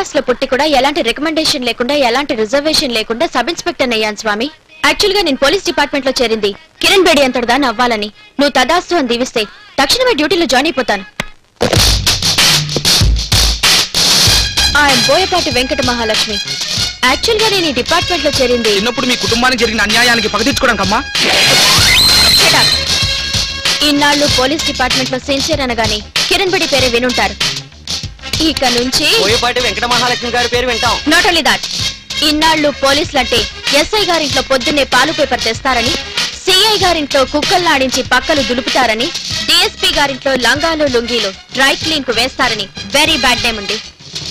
మద్రాస్ లో పుట్టి కూడా ఎలాంటి రికమెండేషన్ లేకుండా ఎలాంటి రిజర్వేషన్ లేకుండా సబ్ ఇన్స్పెక్టర్ అయ్యాను స్వామి యాక్చువల్ గా నేను పోలీస్ డిపార్ట్మెంట్ లో చేరింది కిరణ్ బేడి అంతటిదా అవ్వాలని నువ్వు తదాస్తు అని దీవిస్తే తక్షణమే డ్యూటీలో జాయిన్ అయిపోతాను ఆయన బోయపాటి వెంకట మహాలక్ష్మి యాక్చువల్ గా నేను ఈ డిపార్ట్మెంట్ లో చేరింది చిన్నప్పుడు మీ కుటుంబానికి జరిగిన అన్యాయానికి పగ తీర్చుకోవడానికి అమ్మా Shut up. ఇన్నాళ్ళు పోలీస్ డిపార్ట్మెంట్ లో సిన్సియర్ అనగానే కిరణ్ బేడి పేరే వినుంటారు ఇక నుంచి పోయేపాటి వెంకట మహాలక్ష్మి గారి పేరు వింటాం నాట్ ఓన్లీ దాట్ ఇన్నాళ్ళు పోలీసులంటే ఎస్ఐ గారింట్లో పొద్దున్నే పాలు పేపర్ తెస్తారని సిఐ గారింట్లో కుక్కల్లాడించి పక్కలు దులుపుతారని డిఎస్పీ గారింట్లో లంగాలు లుంగీలు డ్రై క్లీన్ కు వేస్తారని వెరీ బ్యాడ్ నేమ్ ఉంది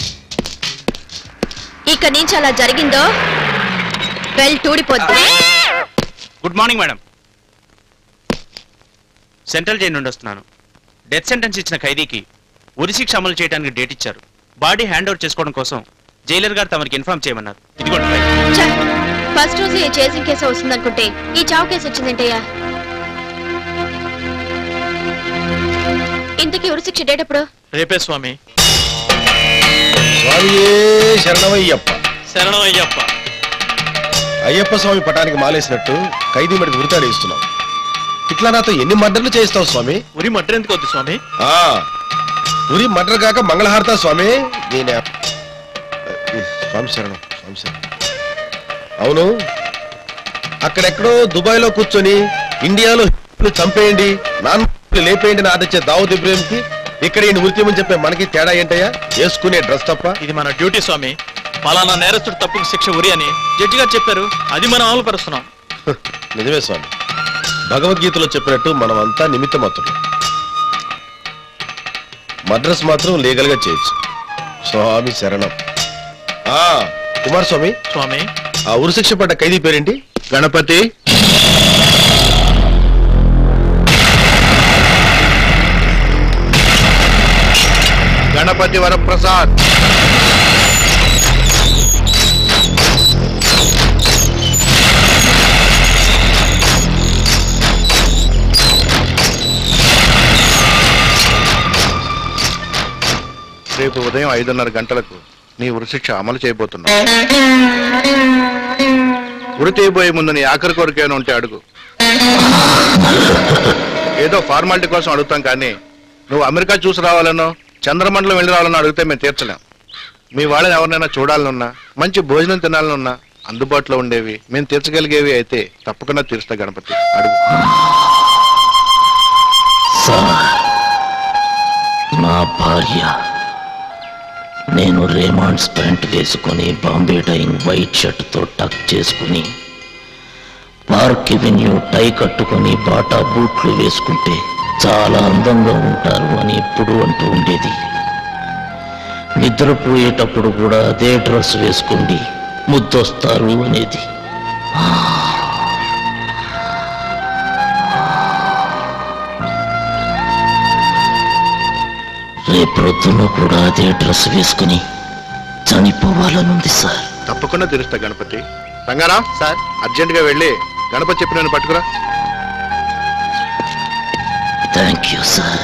ఇక నుంచి అలా జరిగిందో వెల్ టూడిపోద్ది good morning madam central jail నుండి వస్తున్నాను డెత్ సెంటెన్స్ ఇచ్చిన ఖైదీకి ఉరి శిక్ష అమలు చేయడానికి డేట్ ఇచ్చారు బాడీ హ్యాండ్ ఓవర్ చేసుకోవడం కోసం జైలర్ గారు తమరికి ఇన్ఫార్మ్ చేయమన్నారు ఇదిగోండి ఫైల్. ఫస్ట్ రోజు ఈ చేసింగ్ కేసు వస్తుందనుకుంటే ఈ చావు కేసు వచ్చిందేంటయ్యా ఇంతకీ ఉరిశిక్ష డేట్ ఎప్పుడు రేపే స్వామి స్వామియే శరణమయ్యప్ప శరణం అయ్యప్ప అయ్యప్ప స్వామి పటానికి మాలేసినట్టు ఖైదీ మడికి ఉరితాడు ఇస్తున్నావు ఇట్లా నాతో ఎన్ని మర్డర్లు చేయిస్తావు స్వామి ఉరి మడ్ర ఎందుకు వద్దు స్వామి ఆ ఉరి మర్డర్ కాక మంగళహారత స్వామి నేనే స్వామి శరణం స్వామి శరణం అవును అక్కడెక్కడో దుబాయ్ లో కూర్చొని ఇండియాలో హిందువులు చంపేయండి నాన్ లేపేయండి నా ఆదచ్చే దావుద్ ఇబ్రహీంకి ఇక్కడ ఈయన ఉరితీయమని చెప్పే మనకి తేడా ఏంటయ్యా వేసుకునే డ్రెస్ తప్ప ఇది మన డ్యూటీ స్వామి పలానా నేరస్తుడు తప్పుకు శిక్ష ఉరి అని జడ్జి గారు చెప్పారు అది మనం అమలు పరుస్తున్నాం నిజమే స్వామి భగవద్గీతలో చెప్పినట్టు మనం అంతా నిమిత్తమతులు మద్రస్ మాత్రం లీగల్ గా చేయొచ్చు స్వామి శరణం ఆ కుమార్ స్వామి స్వామి ఆ ఉరిశిక్ష పడ్డ ఖైదీ పేరేంటి గణపతి గణపతి వరప్రసాద్ రేపు ఉదయం ఐదున్నర గంటలకు నీ ఉరిశిక్ష అమలు చేయబోతున్నావు ఉరి తీయబోయే ముందు నీ ఆఖరి కోరికేమైనా ఉంటే అడుగు ఏదో ఫార్మాలిటీ కోసం అడుగుతాం కానీ నువ్వు అమెరికా చూసి రావాలనో చంద్రమండలం వెళ్ళి రావాలనో అడిగితే మేము తీర్చలేం మీ వాళ్ళని ఎవరినైనా చూడాలనున్నా మంచి భోజనం తినాలనున్నా అందుబాటులో ఉండేవి మేము తీర్చగలిగేవి అయితే తప్పకుండా తీరుస్తా గణపతి అడుగు సార్ నా భార్య నేను రేమాండ్స్ ప్యాంట్ వేసుకుని బాంబే డైయింగ్ వైట్ షర్ట్తో టక్ చేసుకుని పార్క్ ఎవెన్యూ టై కట్టుకుని బాటా బూట్లు వేసుకుంటే చాలా అందంగా ఉంటారు అని ఎప్పుడు అంటూ ఉండేది నిద్రపోయేటప్పుడు కూడా అదే డ్రెస్ వేసుకోండి ముద్దొస్తారు అనేది రేపొద్దున కూడా అదే డ్రెస్ వేసుకుని చనిపోవాలనుంది సార్ తప్పకుండా తీరుస్తా గణపతి రంగారాం సార్ అర్జెంట్ గా వెళ్ళి గణపతి చెప్పి నన్ను పట్టుకురా థ్యాంక్ యూ సార్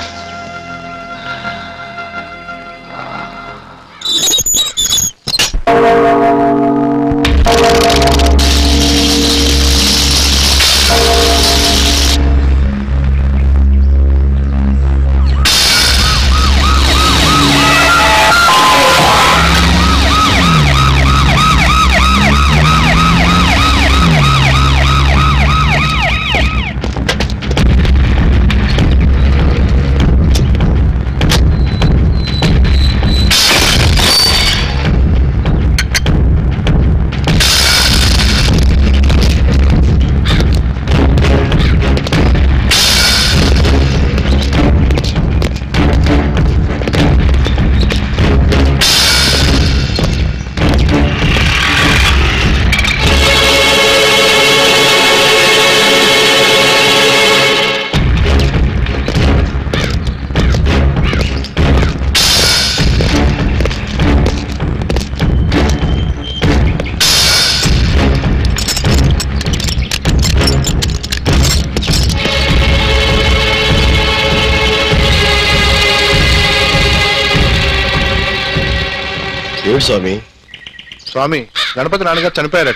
ఏమిటి స్వామి స్వామి గణపతి నాన్నగారు చనిపోయారట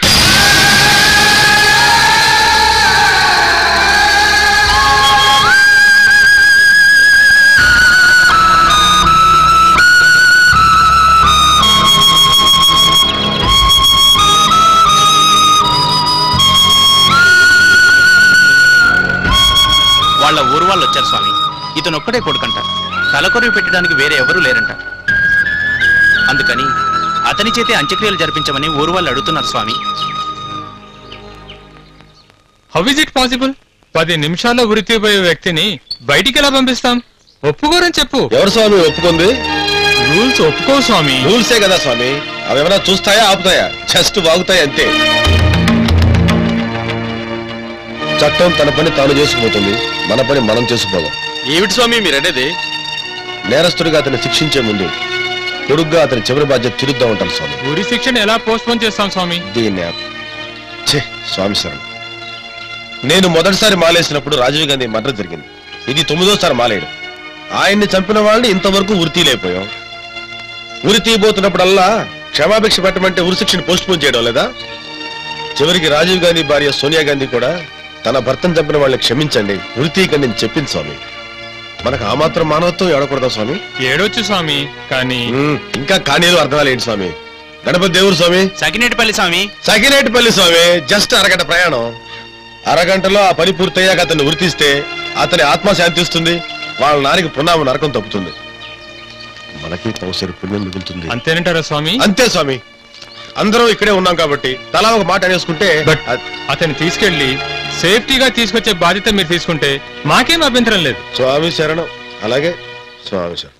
వాళ్ళ ఊరు వాళ్ళు వచ్చారు స్వామి ఇతను ఒక్కడే కొడుకంట తలకొరివి పెట్టడానికి వేరే ఎవరూ లేరంట అందుకని అతని చేతే అంత్యక్రియలు జరిపించమని ఊరు వాళ్ళు అడుగుతున్నారు స్వామి హౌ ఇస్ ఇట్ పాసిబుల్ పది నిమిషాల్లో ఉరితిపోయే వ్యక్తిని బయటికి ఎలా పంపిస్తాం ఒప్పుకోరని చెప్పు ఎవరు స్వామి ఒప్పుకుంది రూల్స్ ఒప్పుకో స్వామి రూల్సే కదా స్వామి అవి ఏమైనా చూస్తాయా ఆపుతాయా జస్ట్ వాగుతాయి అంతే చట్టం తన పని తాను చేసుకుపోతుంది మన పని మనం చేసుకుపోదాం ఏమిటి స్వామి మీరు అనేది నేరస్తుడిగా అతన్ని శిక్షించే ముందు పొడుగ్గా అతని చివరి బాధ్యత తిరుద్దా ఉంటాను స్వామి ఉరి శిక్షను ఎలా పోస్ట్పోన్ చేస్తాం స్వామి దీన్ని ఆప్- ఛే స్వామి శరణం నేను మొదటిసారి మాలేసినప్పుడు రాజీవ్ గాంధీ మర్డర్ జరిగింది ఇది తొమ్మిదోసారి మాలేయడం ఆయన్ని చంపిన వాళ్ళని ఇంతవరకు ఉరితీలేకపోయాం ఉరి తీయబోతున్నప్పుడల్లా క్షమాభిక్ష పెట్టమంటే ఉరిశిక్షను పోస్ట్ పోన్ చేయడం లేదా చివరికి రాజీవ్ గాంధీ భార్య సోనియా గాంధీ కూడా తన భర్తను చంపిన వాళ్ళని క్షమించండి ఉరి తీయకండి అని చెప్పింది స్వామి మనకు ఆ మాత్రం మానవత్వం ఏడకూడదా స్వామి ఏడొచ్చు స్వామి కానీ ఉమ్, ఇంకా కానీలు అర్థాలేంటి స్వామి గణపతి దేవుడు స్వామి సకినేటిపల్లి స్వామి సకినేటిపల్లి స్వామి జస్ట్ అరగంట ప్రయాణం అరగంటలో ఆ పని పూర్తయ్యాక అతన్ని ఉరితీస్తే అతని ఆత్మ శాంతిస్తుంది వాళ్ళ నానికి పునామ నరకం తప్పుతుంది మనకి పౌసరి పుణ్యం మిగులుతుంది అంతేనంటారా స్వామి అంతే స్వామి అందరం ఇక్కడే ఉన్నాం కాబట్టి తలా ఒక మాట అనేసుకుంటే బట్ అ- అతన్ని తీసుకెళ్లి సేఫ్టీగా తీసుకొచ్చే బాధ్యత మీరు తీసుకుంటే మాకేం అభ్యంతరం లేదు స్వామి శరణం అలాగే స్వామి శరణం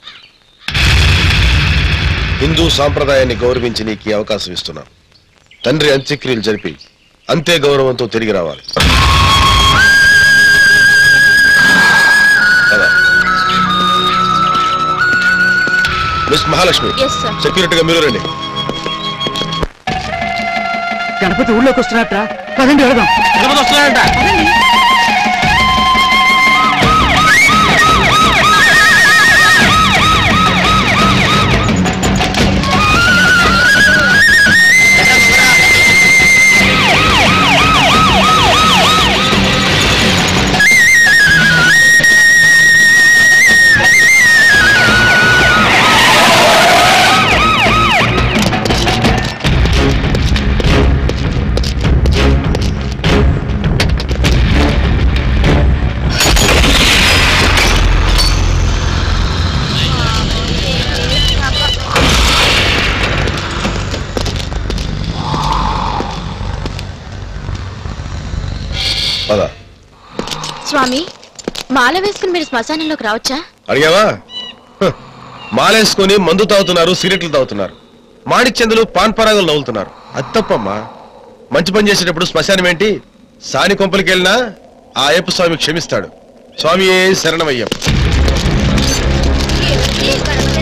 హిందూ సాంప్రదాయాన్ని గౌరవించి నీకు ఈ అవకాశం ఇస్తున్నాను తండ్రి అంత్యక్రియలు జరిపి అంతే గౌరవంతో తిరిగి రావాలి పద. మిస్ మహాలక్ష్మి ఎస్ సార్ సెక్యూరిటీగా మీరు రండి గణపతి ఊళ్ళోకి వస్తున్నట్ట పదండి వెళదాం గణపతి వస్తున్నాడంట పద స్వామి మాల వేసుకుని మీరు శ్మశానంలోకి రావచ్చా అడిగావా హ, మాలేసుకొని మందు తాగుతున్నారు సిగరెట్లు తాగుతున్నారు మాణిక్ చందులు పాన్ పరాగులు నవ్వులుతున్నారు అది తప్పమ్మా మంచి పని చేసేటప్పుడు శ్మశానం ఏంటి సాని కొంపలికి వెళ్ళినా ఆ అయ్యప్ప స్వామి క్షమిస్తాడు స్వామి శరణమయ్యప్ప